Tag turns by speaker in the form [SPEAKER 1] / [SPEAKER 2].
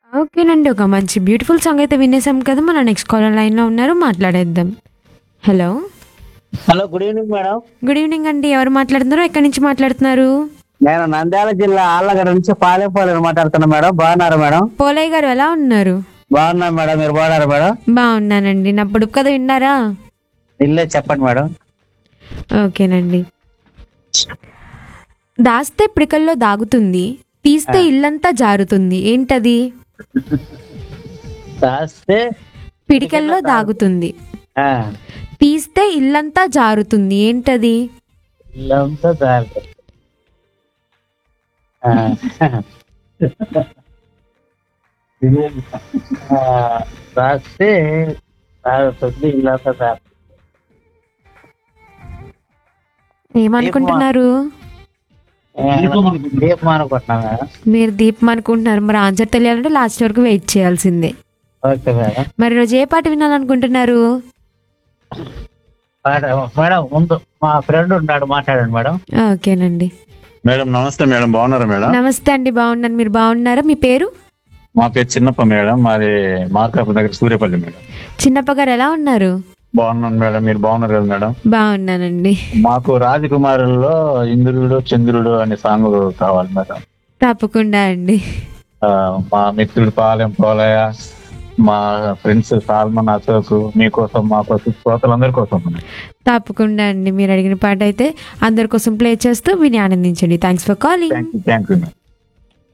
[SPEAKER 1] ఓకేనండి ఒక మంచి బ్యూటిఫుల్ సాంగ్ అయితే వినేసాం కదా మన నెక్స్ట్ కాలర్ లైన్లో ఉన్నారు మాట్లాడేద్దాం hello
[SPEAKER 2] hello good evening madam
[SPEAKER 1] good evening అండి ఎవరు మాట్లాడుతున్నారు ఎక్కడి నుంచి మాట్లాడుతున్నారు
[SPEAKER 2] నేను నంద్యాల జిల్లా ఆళ్ళగడ్డ నుంచి పాలెంపాలెం మాట్లాడుతున్నా మేడం బాగున్నారా మేడం
[SPEAKER 1] పోలయ్య గారు ఎలా ఉన్నారు
[SPEAKER 2] బాగున్నా మేడం మీరు బాగున్నారా మేడం
[SPEAKER 1] బాగున్నానండి నా పొడుపు కథ విన్నారా
[SPEAKER 2] ఇల్లే చెప్పండి మేడం
[SPEAKER 1] ఓకేనండి దాస్తే పిడికల్లో దాగుతుంది తీస్తే ఇల్లంతా జారుతుంది ఏంటది
[SPEAKER 2] రాస్తే
[SPEAKER 1] పిడికల్లో దాగుతుంది
[SPEAKER 2] ఆ,
[SPEAKER 1] తీస్తే ఇల్లంతా జారుతుంది ఏంటది
[SPEAKER 2] ఇల్లంతా దారి ఆ, ఆ, రాస్తే తాగుతుంది ఇల్లంతా దారి
[SPEAKER 1] ఏమనుకుంటున్నారు
[SPEAKER 2] దీపం అనుకుంటున్నా మేడం
[SPEAKER 1] మీరు దీపం అనుకుంటున్నారు మరి ఆన్సర్ తెలియాలంటే లాస్ట్ వరకు వెయిట్ చేయాల్సిందే
[SPEAKER 2] ఓకే మేడం
[SPEAKER 1] మరి రోజు ఏ పాట వినాలనుకుంటున్నారు
[SPEAKER 2] మేడం మేడం ముందు మా ఫ్రెండ్ ఉన్నాడు మాట్లాడండి మేడం
[SPEAKER 1] ఓకేనండి
[SPEAKER 3] మేడం నమస్తే మేడం బాగున్నారా మేడం
[SPEAKER 1] నమస్తే అండి బాగున్నాను మీరు బాగున్నారా మీ పేరు
[SPEAKER 3] మా పేరు చిన్నప్ప మేడం మాది మార్కాపు దగ్గర సూర్యపల్లి మేడం
[SPEAKER 1] చిన్నప్ప గారు ఎలా ఉన్నారు
[SPEAKER 3] బాగున్నాను మేడం మీరు బాగున్నారు కదా మేడం
[SPEAKER 1] బాగున్నానండి
[SPEAKER 3] మాకు రాజకుమారుల్లో ఇంద్రుడు చంద్రుడు అనే సాంగ్ కావాలి మేడం
[SPEAKER 1] తప్పకుండా అండి
[SPEAKER 3] ఆ, మా మిత్రుడు పాలెం పోలయ్య మా ఫ్రెండ్స్ సాల్మన్ అశోక్ మీకోసం మా కోసం శ్రోతలందరి కోసం మేడం.
[SPEAKER 1] తప్పకుండా అండి మీరు అడిగిన పాట అయితే అందరి కోసం ప్లే చేస్తూ విని ఆనందించండి thanks for calling
[SPEAKER 3] thank you thank you madam